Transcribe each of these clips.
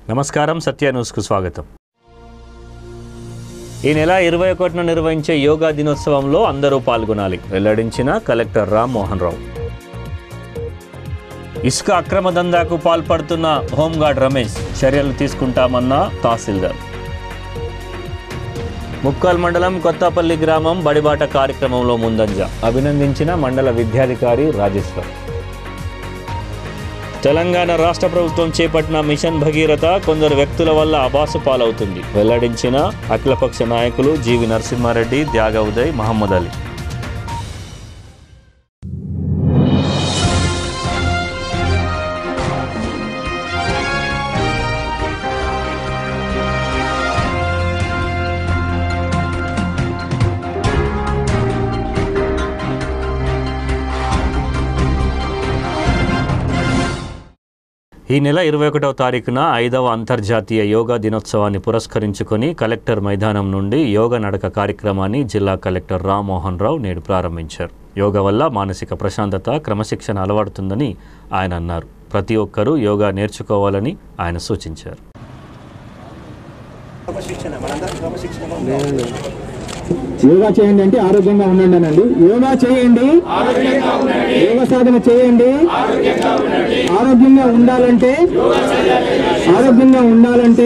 నమస్కారం సత్య న్యూస్కు స్వాగతం ఈ నెల ఇరవై ఒకటిన నిర్వహించే యోగా దినోత్సవంలో అందరూ పాల్గొనాలి వెల్లడించిన కలెక్టర్ రామ్ మోహన్ రావు ఇసుక అక్రమ దందాకు పాల్పడుతున్న హోంగార్డ్ రమేష్ చర్యలు తీసుకుంటామన్న తహసీల్దార్ ముక్కాల్ మండలం కొత్తపల్లి గ్రామం బడిబాట కార్యక్రమంలో ముందంజ అభినందించిన మండల విద్యాధికారి రాజేశ్వర్ తెలంగాణ రాష్ట్ర ప్రభుత్వం చేపట్టిన మిషన్ భగీరథ కొందరు వ్యక్తుల వల్ల అబాసు పాలవుతుంది వెల్లడించిన అఖిలపక్ష నాయకులు జీవి నరసింహారెడ్డి త్యాగ ఉదయ్ మహమ్మద్ అలీ ఈ నెల ఇరవై ఒకటవ తారీఖున ఐదవ అంతర్జాతీయ యోగా దినోత్సవాన్ని పురస్కరించుకొని కలెక్టర్ మైదానం నుండి యోగ నడక కార్యక్రమాన్ని జిల్లా కలెక్టర్ రామ్మోహన్ రావు నేడు ప్రారంభించారు యోగా వల్ల మానసిక ప్రశాంతత క్రమశిక్షణ అలవడుతుందని ఆయన అన్నారు ప్రతి ఒక్కరూ యోగా నేర్చుకోవాలని ఆయన సూచించారు యోగా చేయండి అంటే ఆరోగ్యంగా ఉండండి అనండి యోగా చేయండి యోగ సాధన చేయండి ఆరోగ్యంగా ఉండాలంటే ఆరోగ్యంగా ఉండాలంటే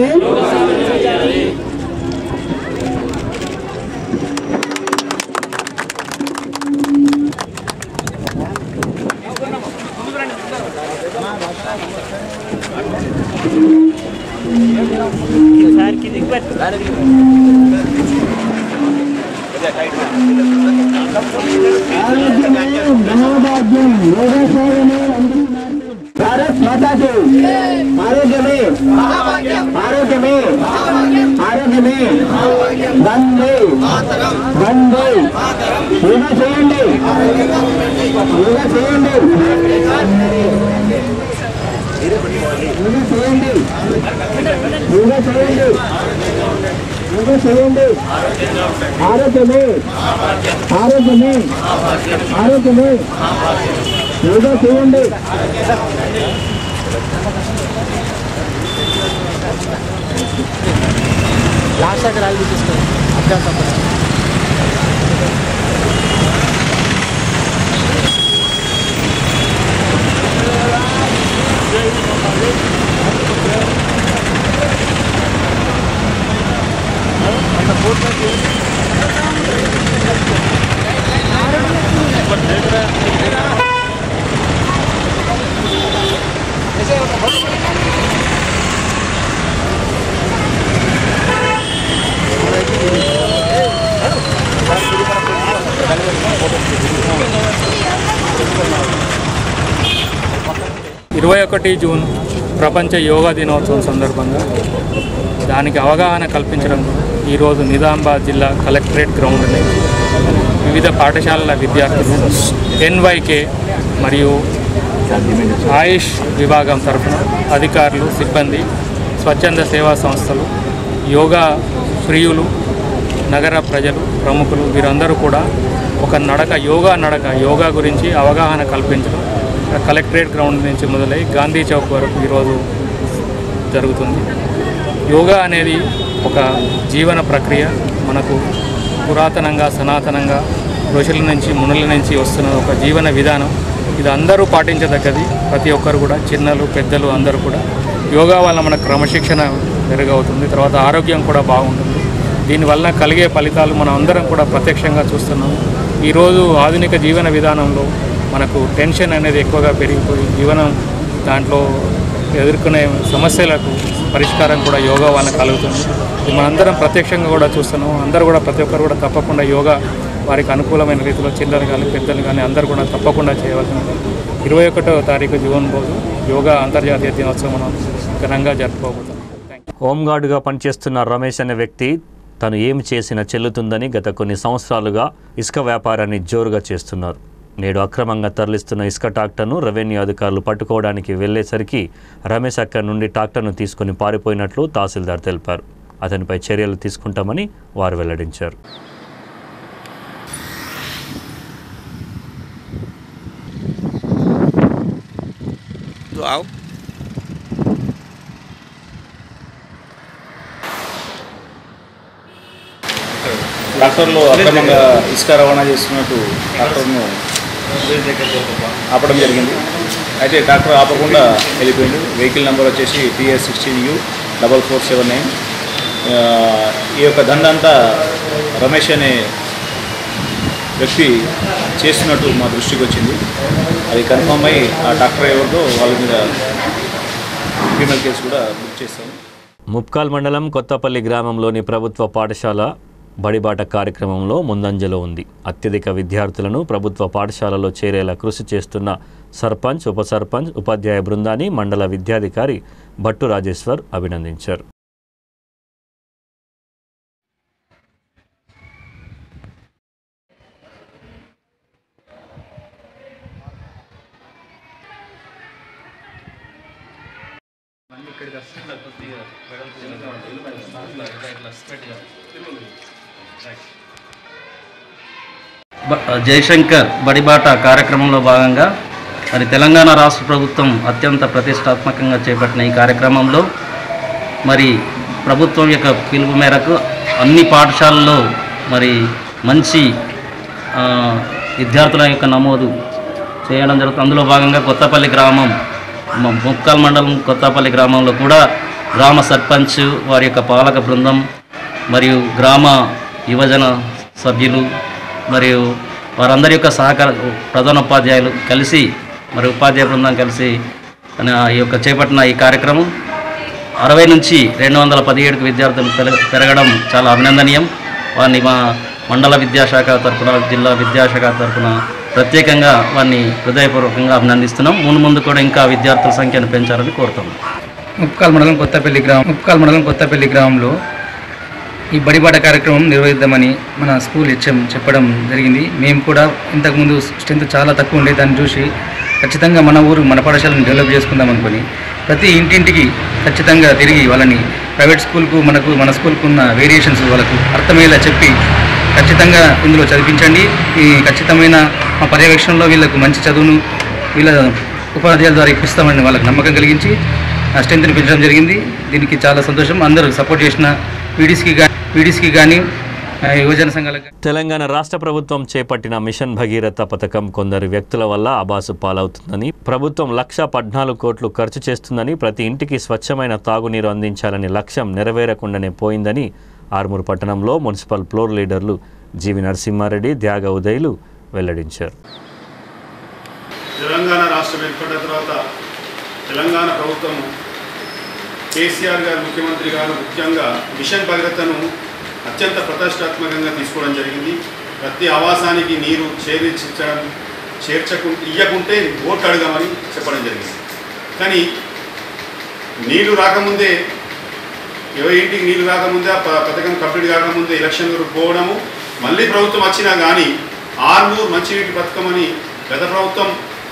ఆరోగ్యమే మహోభాగ్యం యోగా సాధనే భారత్ మాతాకి ఆరోగ్యమే ఆరోగ్యమే ఆరోగ్యమే వందే వందే యోగా చేయండి యోగా చేయండి యోగా చేయండి యోగా చేయండి యోగా చేయండి ఆరోగ్యమే ఆరోగ్యమే ఆరోగ్యమే యోగా చేయండి లాస్ట్ దగ్గర ఆగి తీసుకోండి అభ్యాసం ఇరవై ఒకటి జూన్ ప్రపంచ యోగా దినోత్సవం సందర్భంగా దానికి అవగాహన కల్పించడం ఈరోజు నిజామాబాద్ జిల్లా కలెక్టరేట్ గ్రౌండ్ని వివిధ పాఠశాలల విద్యార్థులు ఎన్వైకే మరియు ఆయుష్ విభాగం తరఫున అధికారులు సిబ్బంది స్వచ్ఛంద సేవా సంస్థలు యోగా ప్రియులు నగర ప్రజలు ప్రముఖులు వీరందరూ కూడా ఒక నడక యోగా నడక యోగా గురించి అవగాహన కల్పించడం కలెక్టరేట్ గ్రౌండ్ నుంచి మొదలై గాంధీ చౌక్ వరకు ఈరోజు జరుగుతుంది యోగా అనేది ఒక జీవన ప్రక్రియ మనకు పురాతనంగా సనాతనంగా ఋషుల నుంచి మునుల నుంచి వస్తున్న ఒక జీవన విధానం ఇది అందరూ పాటించదగ్గది ప్రతి ఒక్కరు కూడా చిన్నలు పెద్దలు అందరూ కూడా యోగా వల్ల మన క్రమశిక్షణ మెరుగవుతుంది తర్వాత ఆరోగ్యం కూడా బాగుంటుంది దీనివల్ల కలిగే ఫలితాలు మనం అందరం కూడా ప్రత్యక్షంగా చూస్తున్నాము ఈరోజు ఆధునిక జీవన విధానంలో మనకు టెన్షన్ అనేది ఎక్కువగా పెరిగిపోయి జీవనం దాంట్లో ఎదుర్కొనే సమస్యలకు పరిష్కారం కూడా యోగా వలన కలుగుతుంది ఇది మనందరం ప్రత్యక్షంగా కూడా చూస్తున్నాం అందరూ కూడా ప్రతి ఒక్కరు కూడా తప్పకుండా యోగా వారికి అనుకూలమైన రీతిలో చిల్లలు కానీ పెద్దలు కానీ అందరూ కూడా తప్పకుండా చేయవలసింది ఇరవై ఒకటో తారీఖు జూన్ రోజు యోగా అంతర్జాతీయ దినోత్సవం మనం ఘనంగా జరుపుకోబోతున్నాం థ్యాంక్ యూ హోంగార్డుగా పనిచేస్తున్న రమేష్ అనే వ్యక్తి తను ఏమి చేసినా చెల్లుతుందని గత కొన్ని సంవత్సరాలుగా ఇసుక వ్యాపారాన్ని జోరుగా చేస్తున్నారు నేడు అక్రమంగా తరలిస్తున్న ఇసుక ట్రాక్టర్ను రెవెన్యూ అధికారులు పట్టుకోవడానికి వెళ్లేసరికి రమేష్ అక్కడి నుండి ట్రాక్టర్ను తీసుకుని పారిపోయినట్లు తహసీల్దార్ తెలిపారు అతనిపై చర్యలు తీసుకుంటామని వారు వెల్లడించారు Tu आओ డాక్టర్లు అక్రమంగా ఇసుక రవాణా చేస్తున్నట్టు డాక్టర్ను ఆపడం జరిగింది అయితే డాక్టర్ ఆపకుండా వెళ్ళిపోయింది వెహికల్ నెంబర్ వచ్చేసి TS sixteen U double four seven nine ఈ యొక్క దండ అంతా రమేష్ అనే వ్యక్తి చేస్తున్నట్టు మా దృష్టికి వచ్చింది అది కన్ఫర్మ్ అయ్యి ఆ డాక్టర్ ఎవరిదో వాళ్ళ మీద క్రిమినల్ కేసు కూడా బుక్ చేస్తాము ముప్కాల్ మండలం కొత్తపల్లి గ్రామంలోని ప్రభుత్వ పాఠశాల బడిబాట కార్యక్రమంలో ముందంజలో ఉంది అత్యధిక విద్యార్థులను ప్రభుత్వ పాఠశాలలో చేరేలా కృషి చేస్తున్న సర్పంచ్ ఉప సర్పంచ్ ఉపాధ్యాయ బృందాన్ని మండల విద్యాధికారి భట్టు రాజేశ్వర్ అభినందించారు బ- జయశంకర్ బడిబాట కార్యక్రమంలో భాగంగా మరి తెలంగాణ రాష్ట్ర ప్రభుత్వం అత్యంత ప్రతిష్టాత్మకంగా చేపట్టిన ఈ కార్యక్రమంలో మరి ప్రభుత్వం యొక్క పిలుపు మేరకు అన్ని పాఠశాలల్లో మరి మంచి ఆ, విద్యార్థుల యొక్క నమోదు చేయడం జరుగుతుంది అందులో భాగంగా కొత్తపల్లి గ్రామం మ- ముక్కాల్ మండలం కొత్తపల్లి గ్రామంలో కూడా గ్రామ సర్పంచ్ వారి యొక్క పాలక బృందం మరియు గ్రామ యువజన సభ్యులు మరియు వారందరి యొక్క సహకార ప్రధానోపాధ్యాయులు కలిసి మరి ఉపాధ్యాయ బృందం కలిసి ఆ, ఈ యొక్క చేపట్టిన ఈ కార్యక్రమం అరవై నుంచి రెండు వందల పదిహేడుకు విద్యార్థులు పెరగ- పెరగడం చాలా అభినందనీయం వారిని మా మండల విద్యాశాఖ తరఫున జిల్లా విద్యాశాఖ తరఫున ప్రత్యేకంగా వారిని హృదయపూర్వకంగా అభినందిస్తున్నాం ముందు ముందు కూడా ఇంకా విద్యార్థుల సంఖ్యను పెంచాలని కోరుతున్నాం ముప్కాల్ మండలం కొత్తపల్లి గ్రామం ముప్కాల్ మండలం కొత్తపల్లి గ్రామంలో ఈ బడిబాట కార్యక్రమం నిర్వహిద్దామని మన స్కూల్ హెచ్ఎం చెప్పడం జరిగింది మేము కూడా ఇంతకుముందు స్ట్రెంత్ చాలా తక్కువ ఉండే దాన్ని చూసి ఖచ్చితంగా మన ఊరు మన పాఠశాలను డెవలప్ చేసుకుందాం అనుకొని ప్రతి ఇంటింటికి ఖచ్చితంగా తిరిగి వాళ్ళని ప్రైవేట్ స్కూల్కు మనకు మన స్కూల్కు ఉన్న వేరియేషన్స్ వాళ్ళకు అర్థమయ్యేలా చెప్పి ఖచ్చితంగా ఇందులో చదివించండి ఈ ఖచ్చితమైన మా పర్యవేక్షణలో వీళ్ళకు మంచి చదువును వీళ్ళ ఉపాధ్యాయుల ద్వారా ఇప్పిస్తామని వాళ్ళకి నమ్మకం కలిగించి ఆ స్ట్రెంత్ని పెంచడం జరిగింది దీనికి చాలా సంతోషం అందరూ సపోర్ట్ చేసిన పీడీస్కి కానీ పీడీస్కి కానీ ఆ, యువజన సంఘాలకు గానీ తెలంగాణ రాష్ట్ర ప్రభుత్వం చేపట్టిన మిషన్ భగీరథ పథకం కొందరు వ్యక్తుల వల్ల అబాసు పాలవుతుందని ప్రభుత్వం లక్ష పద్నాలుగు కోట్లు ఖర్చు చేస్తుందని ప్రతి ఇంటికి స్వచ్ఛమైన తాగునీరు అందించాలని లక్ష్యం నెరవేరకుండానే పోయిందని ఆర్మూర్ పట్టణంలో మున్సిపల్ ఫ్లోర్ లీడర్లు జీవి నరసింహారెడ్డి త్యాగ ఉదయ్లు వెల్లడించారు తెలంగాణ రాష్ట్రం ఏర్పడిన తర్వాత తెలంగాణ ప్రభుత్వం కేసీఆర్ గారు ముఖ్యమంత్రి గారు ముఖ్యంగా మిషన్ భగీరథను అత్యంత ప్రతిష్టాత్మకంగా తీసుకోవడం జరిగింది ప్రతి ఆవాసానికి నీరు చేర్చడం చేర్చకు ఇయ్యకుంటే ఓట్లు అడగమని చెప్పడం జరిగింది కానీ నీళ్లు రాకముందే ఎవరి ఇంటికి నీళ్లు రాకముందే ఆ ప- పథకం కంప్లీట్ కాకముందే ఎలక్షన్ వరకు పోవడము మళ్ళీ ప్రభుత్వం వచ్చినా కానీ ఆర్మూర్ మంచినీటి పథకం అని గత ప్రభుత్వం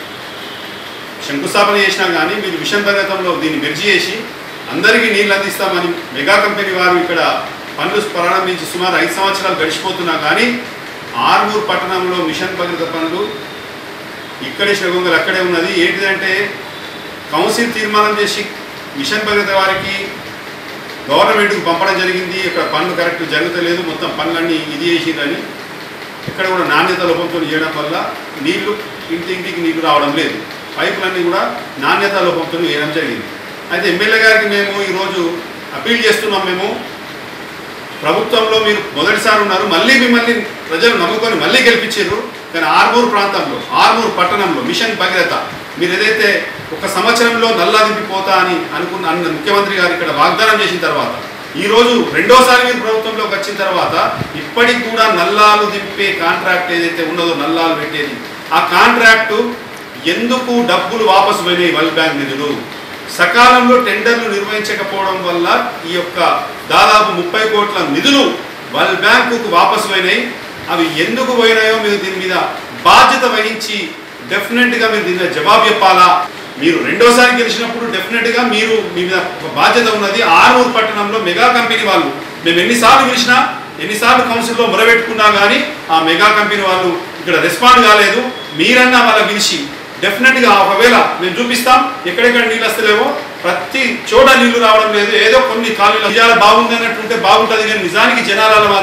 శంకుస్థాపన చేసినా కానీ మీరు మిషన్ పర్వతంలో దీన్ని మెర్జీ చేసి అందరికీ నీళ్ళు అందిస్తామని మెగా కంపెనీ వారు ఇక్కడ పనులు ప్రారంభించి సుమారు ఐదు సంవత్సరాలు గడిచిపోతున్నా కానీ ఆర్మూర్ పట్టణంలో మిషన్ భగీరథ పనులు ఇక్కడే శ్రగొంగలు అక్కడే ఉన్నది ఏంటిదంటే కౌన్సిల్ తీర్మానం చేసి మిషన్ భగీరథ వారికి గవర్నమెంట్కి పంపడం జరిగింది ఇక్కడ పనులు కరెక్ట్ జరుగుతలేదు మొత్తం పనులన్నీ ఇది చేసిందని ఇక్కడ కూడా నాణ్యత లోపంతో చేయడం వల్ల నీళ్లు ఇంటింటికి నీళ్లు రావడం లేదు పైపులన్నీ కూడా నాణ్యత లోపంతో వేయడం జరిగింది అయితే ఎమ్మెల్యే గారికి మేము ఈరోజు అప్పీల్ చేస్తున్నాం మేము ప్రభుత్వంలో మీరు మొదటిసారి ఉన్నారు మళ్ళీ మిమ్మల్ని ప్రజలు నమ్ముకొని మళ్ళీ గెలిపించారు కానీ ఆర్మూర్ ప్రాంతంలో ఆర్మూర్ పట్టణంలో మిషన్ భగీరథ మీరు ఏదైతే ఒక సంవత్సరంలో నల్లా దింపిపోతా అని అనుకున్న అన్న ముఖ్యమంత్రి గారు ఇక్కడ వాగ్దానం చేసిన తర్వాత ఈ రోజు రెండోసారి మీరు ప్రభుత్వంలోకి వచ్చిన తర్వాత ఇప్పటికి కూడా నల్లాలు దింపే కాంట్రాక్ట్ ఏదైతే ఉన్నదో నల్లాలు పెట్టేది ఆ కాంట్రాక్టు ఎందుకు డబ్బులు వాపసు పోయినాయి వరల్డ్ బ్యాంక్ నిధులు సకాలంలో టెండర్లు నిర్వహించకపోవడం వల్ల ఈ యొక్క దాదాపు ముప్పై కోట్ల నిధులు వరల్డ్ బ్యాంకుకు వాపసు పోయినాయి అవి ఎందుకు పోయినాయో మీరు దీని మీద బాధ్యత వహించి డెఫినెట్గా మీరు దీని మీద జవాబు చెప్పాలా మీరు రెండోసారి గెలిచినప్పుడు డెఫినెట్గా మీరు మీ మీద ఒక బాధ్యత ఉన్నది ఆరూరు పట్టణంలో మెగా కంపెనీ వాళ్ళు మేము ఎన్నిసార్లు పిలిచినా ఎన్నిసార్లు కౌన్సిల్లో మొరబెట్టుకున్నా కానీ ఆ మెగా కంపెనీ వాళ్ళు ఇక్కడ రెస్పాండ్ కాలేదు మీరన్నా వాళ్ళ పిలిచి డెఫినెట్గా ఒకవేళ మేము చూపిస్తాం ఎక్కడెక్కడ నీళ్ళు వస్తలేవో ప్రతి చోట నీళ్లు రావడం లేదు ఏదో కొన్ని కాలనీలు నిజాలు బాగుంది అన్నట్టుంటే బాగుంటుంది కానీ నిజానికి జనాలలో మాత్రం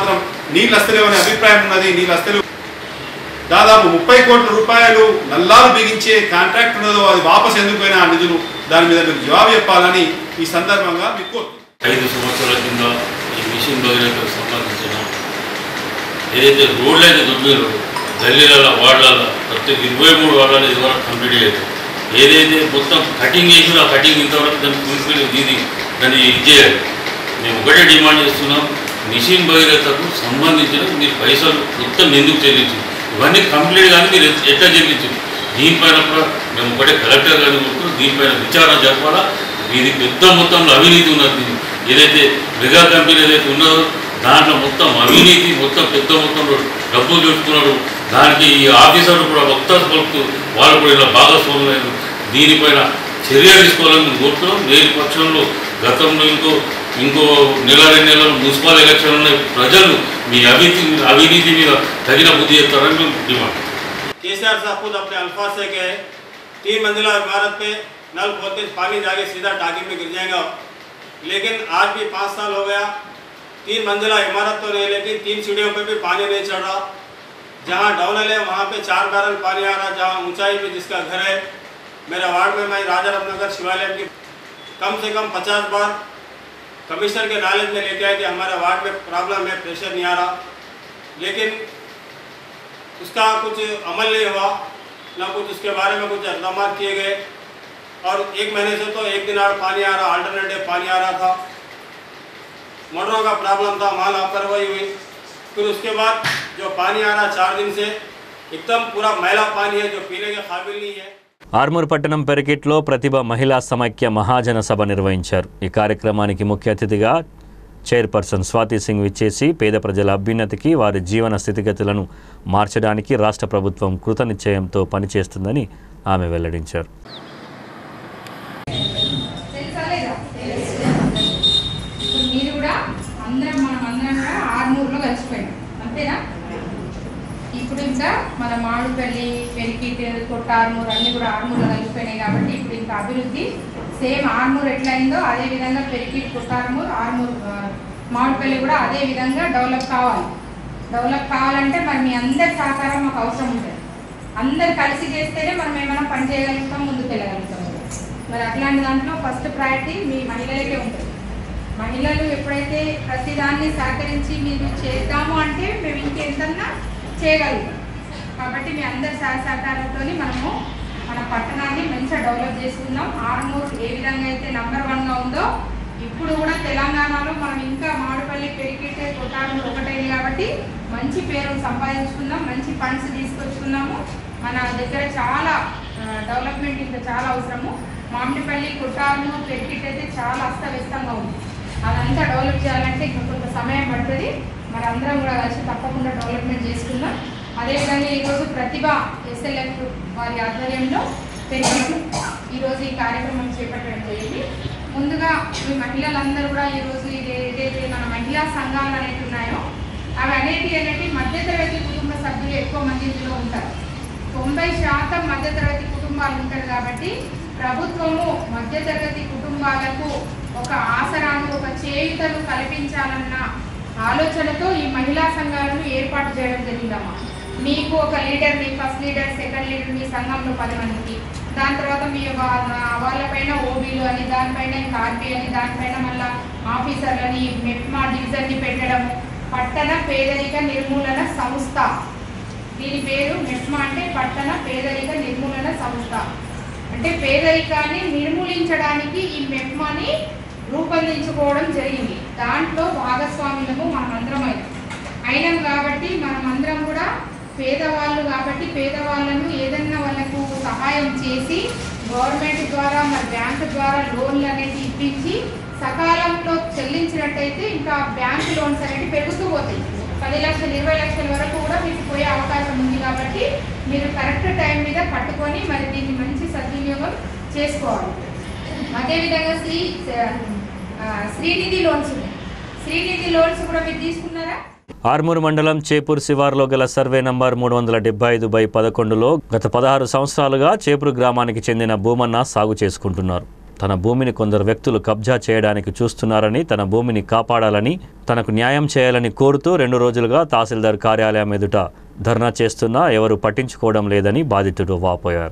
నీళ్ళు వస్తలేవనే అభిప్రాయం ఉన్నది నీళ్ళు వస్తలేవు దాదాపు ముప్పై కోట్ల రూపాయలు నల్లాలు బిగించే కాంట్రాక్ట్ ఉన్నదో అది వాపస్ ఎందుకు పోయినా ఆ నిధులు దాని మీద మీరు జవాబు చెప్పాలని ఈ సందర్భంగా మీకు కోరుతున్నాను. ఐదు సంవత్సరాల కింద ఈ మిషన్ భగీరథకు సంబంధించిన ఏదైతే రోడ్లు అయితే దుర్మీరు గల్లీలలో వార్డులలో ప్రతి ఇరవై మూడు వార్డులలో ఇదివరకు కంప్లీట్ అయ్యేది ఏదైతే మొత్తం కటింగ్ చేసినా ఆ కటింగ్ ఇంతవరకు దాన్ని ఫుల్ఫిల్ ఇది దాన్ని ఇది చేయాలి మేము ఒకటే డిమాండ్ చేస్తున్నాం మిషన్ భగీరథకు సంబంధించిన మీరు పైసలు మొత్తం ఎందుకు చెల్లించు ఇవన్నీ కంప్లీట్ కానీ మీరు ఎట్- ఎట్లా చెల్లించు దీనిపైన కూడా మేము ఒకటే కలెక్టర్ గారిని కోరుతున్నాం దీనిపైన విచారణ జరపాలా ఇది పెద్ద మొత్తంలో అవినీతి ఉన్నది దీన్ని. ఏదైతే మెగా కంపెనీ ఏదైతే ఉన్నదో దాంట్లో మొత్తం అవినీతి మొత్తం పెద్ద మొత్తంలో డబ్బులు చూసుకున్నాడు దానికి ఈ ఆఫీసర్లు కూడా వక్తాలు పలుకుతూ వాళ్ళు కూడా ఇలా భాగస్వాములైన దీనిపైన చర్య తీసుకోవాలని మేము కోరుతున్నాం లేని పక్షంలో గతంలో ఇంకో ఇంకో నెల రెండు నెలలు మున్సిపల్ ఎలక్షన్ ఉన్నాయి ప్రజలు మీ అవినీతి అవినీతి మీద తగిన బుద్ధి చెప్తారని మేము డిమాండ్ केसीआर साहब खुद अपने अल्फाज से कहे तीन मंजिला इमारत पे नल खोलते ही पानी जाके सीधा टाकी में गिर जाएगा लेकिन आज भी पाँच साल हो गया तीन मंजिला इमारत तो नहीं लेकिन तीन सीढ़ियों पे भी पानी नहीं चढ़ रहा जहाँ डाउनल है वहाँ पे चार बैरल पानी आ रहा जहाँ ऊंचाई पे जिसका घर है मेरे वार्ड में मैं राजा रामनगर शिवालय की कम से कम पचास बार कमिश्नर के नॉलेज में लेके आए कि हमारे वार्ड में प्रॉब्लम है प्रेशर नहीं आ रहा लेकिन उसका कुछ अमल नहीं हुआ ना कुछ उसके बारे में कुछ इकदाम किए गए और एक महीने से तो एक दिन और पानी आ रहा अल्टरनेटिव पानी आ रहा था मोटरों का प्रॉब्लम था वहाँ लापरवाही हुई फिर उसके बाद जो पानी आ रहा चार दिन से एकदम पूरा मैला पानी है जो पीने के काबिल नहीं है ఆర్మూర్ పట్టణం పెరికిట్లో ప్రతిభ మహిళా సమైక్య మహాజన సభ నిర్వహించారు ఈ కార్యక్రమానికి ముఖ్య అతిథిగా చైర్పర్సన్ స్వాతి సింగ్ విచ్చేసి పేద ప్రజల అభ్యున్నతికి వారి జీవన స్థితిగతులను మార్చడానికి రాష్ట్ర ప్రభుత్వం కృతనిశ్చయంతో పనిచేస్తుందని ఆమె వెల్లడించారు తెలుసా లేదా? ఇప్పుడు మీరు కూడా అందరం మనం అందరం కూడా ఆర్మూర్లో కలిసిపోయాం అంతేనా ఇప్పుడు ఇంకా మన మామిడిపల్లి పెరికిట్ కొట్ట ఆర్మూర్ అన్ని కూడా ఆర్మూర్లో కలిసిపోయినాయి కాబట్టి ఇప్పుడు ఇంకా అభివృద్ధి సేమ్ ఆర్మూర్ ఎట్లా అయిందో అదే విధంగా పెరికిట్ కొట్ట ఆర్మూర్ ఆర్మూర్ ఆ, మామిడిపల్లి కూడా అదే విధంగా డెవలప్ కావాలి డెవలప్ కావాలంటే మరి మీ అందరి సహకారం మాకు అవసరం ఉంటుంది అందరు కలిసి చేస్తేనే మనం ఏమైనా పని చేయగలుగుతాం ముందుకు వెళ్ళగలుగుతాం మరి అట్లాంటి దాంట్లో ఫస్ట్ ప్రయారిటీ మీ మహిళలకే ఉంటుంది మహిళలు ఎప్పుడైతే ప్రతిదాన్ని సహకరించి మీరు చేద్దాము అంటే మేము ఇంకెంతన్నా చేయగలుగుతాం కాబట్టి మీ అందరి సహ సహకారంతో మనము మన పట్టణాన్ని మంచిగా డెవలప్ చేసుకుందాం ఆర్మూర్ ఏ విధంగా అయితే నంబర్ వన్గా ఉందో ఇప్పుడు కూడా తెలంగాణలో మనం ఇంకా మామిడిపల్లి పెరిగితే కొట్టార్మూర్ ఒకటైంది కాబట్టి మంచి పేరు సంపాదించుకుందాం మంచి ఫండ్స్ తీసుకొచ్చుకుందాము మన దగ్గర చాలా ఆ, డెవలప్మెంట్ ఇంకా చాలా అవసరము మామిడిపల్లి కొట్టార్మూర్ పెరిగిట్ అయితే చాలా అస్తవ్యస్తంగా ఉంది అదంతా డెవలప్ చేయాలంటే ఇంకా కొంత సమయం పడుతుంది మరి అందరం కూడా కలిసి తప్పకుండా డెవలప్మెంట్ చేసుకుందాం అదేవిధంగా ఈరోజు ప్రతిభ ఎస్ఎల్ఎఫ్ వారి ఆధ్వర్యంలో పెరిగి ఈరోజు ఈ కార్యక్రమం చేపట్టడం జరిగింది ముందుగా ఈ మహిళలందరూ కూడా ఈరోజు ఇది ఏదైతే మన మహిళా సంఘాలు అనేవి ఉన్నాయో అవి అనేటి అనేటి మధ్యతరగతి కుటుంబ సభ్యులు ఎక్కువ మంది ఇందులో ఉంటారు తొంభై శాతం మధ్యతరగతి కుటుంబాలు ఉంటారు కాబట్టి ప్రభుత్వము మధ్యతరగతి కుటుంబాలకు ఒక ఆసరాను ఒక చేయుతను కల్పించాలన్న ఆలోచనతో ఈ మహిళా సంఘాలను ఏర్పాటు చేయడం జరిగిందమ్మా మీకు ఒక లీడర్ని ఫస్ట్ లీడర్ సెకండ్ లీడర్ మీ సంఘంలో పది మందికి దాని తర్వాత మీ వా- వాళ్ళపైన ఓబీలు అని దానిపైన ఇంకా ఆర్బీ అని దానిపైన మళ్ళా ఆఫీసర్లని మెప్మా డివిజన్ని పెట్టడం పట్టణ పేదరిక నిర్మూలన సంస్థ దీని పేరు మెప్మా అంటే పట్టణ పేదరిక నిర్మూలన సంస్థ అంటే పేదరికాన్ని నిర్మూలించడానికి ఈ మెప్మాని రూపొందించుకోవడం జరిగింది దాంట్లో భాగస్వాములము మనమందరం అయినాం అయినాం కాబట్టి మనమందరం కూడా పేదవాళ్ళు కాబట్టి పేదవాళ్ళను ఏదన్నా వాళ్ళకు సహాయం చేసి గవర్నమెంట్ ద్వారా మరి బ్యాంకు ద్వారా లోన్లు అనేది ఇప్పించి సకాలంలో చెల్లించినట్టయితే ఇంకా బ్యాంక్ లోన్స్ అనేవి పెరుగుతూ పోతాయి పది లక్షలు ఇరవై లక్షల వరకు కూడా మీకు పోయే అవకాశం ఉంది కాబట్టి మీరు కరెక్ట్ టైం మీద పట్టుకొని మరి దీన్ని మంచి సద్వినియోగం చేసుకోవాలి అదేవిధంగా శ్రీ ఆ, శ్రీనిధి లోన్స్ ఉన్నాయి శ్రీనిధి లోన్స్ కూడా మీరు తీసుకున్నారా ఆర్మూర్ మండలం చేపూర్ శివార్లో గల సర్వే నంబర్ మూడు వందల డెబ్బై ఐదు బై పదకొండులో గత పదహారు సంవత్సరాలుగా చేపూరు గ్రామానికి చెందిన భూమన్న సాగు చేసుకుంటున్నారు తన భూమిని కొందరు వ్యక్తులు కబ్జా చేయడానికి చూస్తున్నారని తన భూమిని కాపాడాలని తనకు న్యాయం చేయాలని కోరుతూ రెండు రోజులుగా తహసీల్దార్ కార్యాలయం ఎదుట ధర్నా చేస్తున్నా ఎవరు పట్టించుకోవడం లేదని బాధితుడు వాపోయారు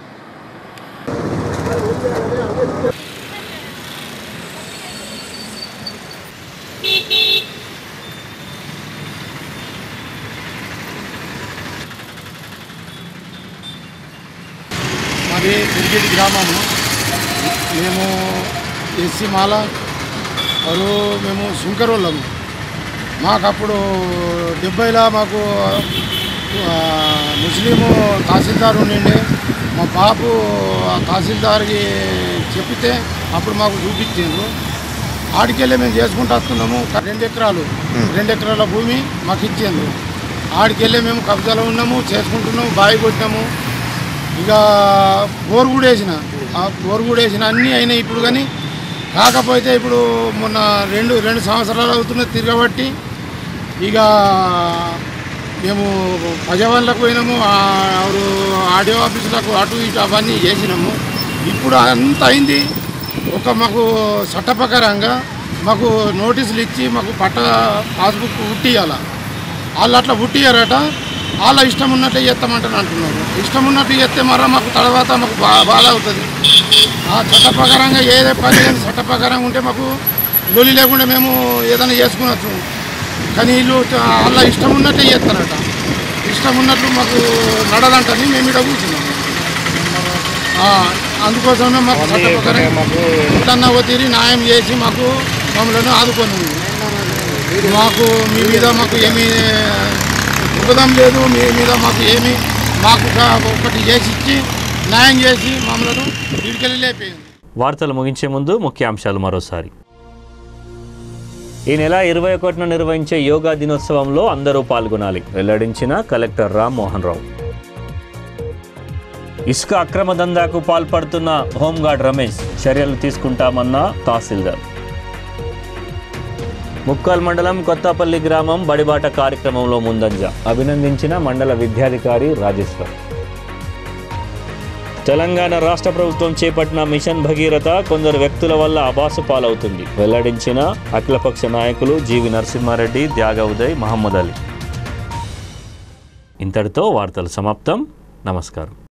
మాది తిరిగిటి గ్రామము మేము ఎస్సీ మాల వారు మేము శంకరోళ్ళము మాకు అప్పుడు డెబ్బైలో మాకు ఆ, ముస్లిము తహసీల్దార్ ఉండిండే మా బాబు ఆ తహసీల్దార్కి చెప్తే అప్పుడు మాకు చూపించారు ఆడికెళ్ళి మేము చేసుకుంటూ వస్తున్నాము ఒక రెండు ఎకరాలు రెండు ఎకరాల భూమి మాకు ఇచ్చిండ్రు ఆడికెళ్ళి మేము కబ్జాలో ఉన్నాము చేసుకుంటున్నాము బావి కొట్టినాము ఇక బోర్ కూడా వేసిన ఆ బోర్ కూడా వేసిన అన్నీ అయినాయి ఇప్పుడు కానీ కాకపోతే ఇప్పుడు మొన్న రెండు రెండు సంవత్సరాలు అవుతున్నది తిరగబట్టి ఇక మేము ప్రజావాళ్ళకు పోయినాము ఆరు ఆడియో ఆఫీసులకు అటు ఇటు అవన్నీ చేసినాము ఇప్పుడు అంత అయింది ఒక మాకు చట్ట ప్రకారంగా మాకు నోటీసులు ఇచ్చి మాకు పట్ట పాస్బుక్ పుట్టియాల వాళ్ళు అట్లా పుట్టియారట వాళ్ళ ఇష్టం ఉన్నట్టు చేస్తామంటాను అంటున్నారు ఇష్టం ఉన్నట్టు చేస్తే మరో మాకు తర్వాత మాకు బా బాధ అవుతుంది ఆ చట్ట ప్రకారంగా ఏదే పని కానీ చట్ట ప్రకారంగా ఉంటే మాకు లొలి లేకుండా మేము ఏదైనా చేసుకునొచ్చు కానీ వీళ్ళు చ- వాళ్ళ ఇష్టం ఉన్నట్టే చేస్తారట ఇష్టం ఉన్నట్లు మాకు నడదంటని మేము ఇక్కడ కూర్చున్నాము ఆ, అందుకోసమే మాకు చట్ట ప్రకారం ఎంతన్నా ఒత్తిడి న్యాయం చేసి మాకు మమ్మల్ని ఆదుకొని మాకు మీ మీద మాకు ఏమీ ఉపదం లేదు మీ మీద మాకు ఏమి మాకు ఒక- ఒకటి చేసి ఇచ్చి న్యాయం చేసి మమ్మల్ని ఇడికెళ్ళి లేపేయండి వార్తలు ముగించే ముందు ముఖ్యాంశాలు మరోసారి ఈ నెల ఇరవై ఒకటిన నిర్వహించే యోగా దినోత్సవంలో అందరూ పాల్గొనాలి వెల్లడించిన కలెక్టర్ రామ్మోహన్ రావు ఇసుక అక్రమ దందాకు పాల్పడుతున్న హోంగార్డ్ రమేష్ చర్యలు తీసుకుంటామన్న తహసీల్దార్ ముక్కల్ మండలం కొత్తపల్లి గ్రామం బడిబాట కార్యక్రమంలో ముందంజ అభినందించిన మండల విద్యాధికారి రాజేశ్వర్ తెలంగాణ రాష్ట్ర ప్రభుత్వం చేపట్టిన మిషన్ భగీరథ కొందరు వ్యక్తుల వల్ల అబాసు పాలవుతుంది వెల్లడించిన అఖిలపక్ష నాయకులు జీవి నరసింహారెడ్డి త్యాగ ఉదయ్ మహమ్మద్ అలీ ఇంతటితో వార్తలు సమాప్తం నమస్కారం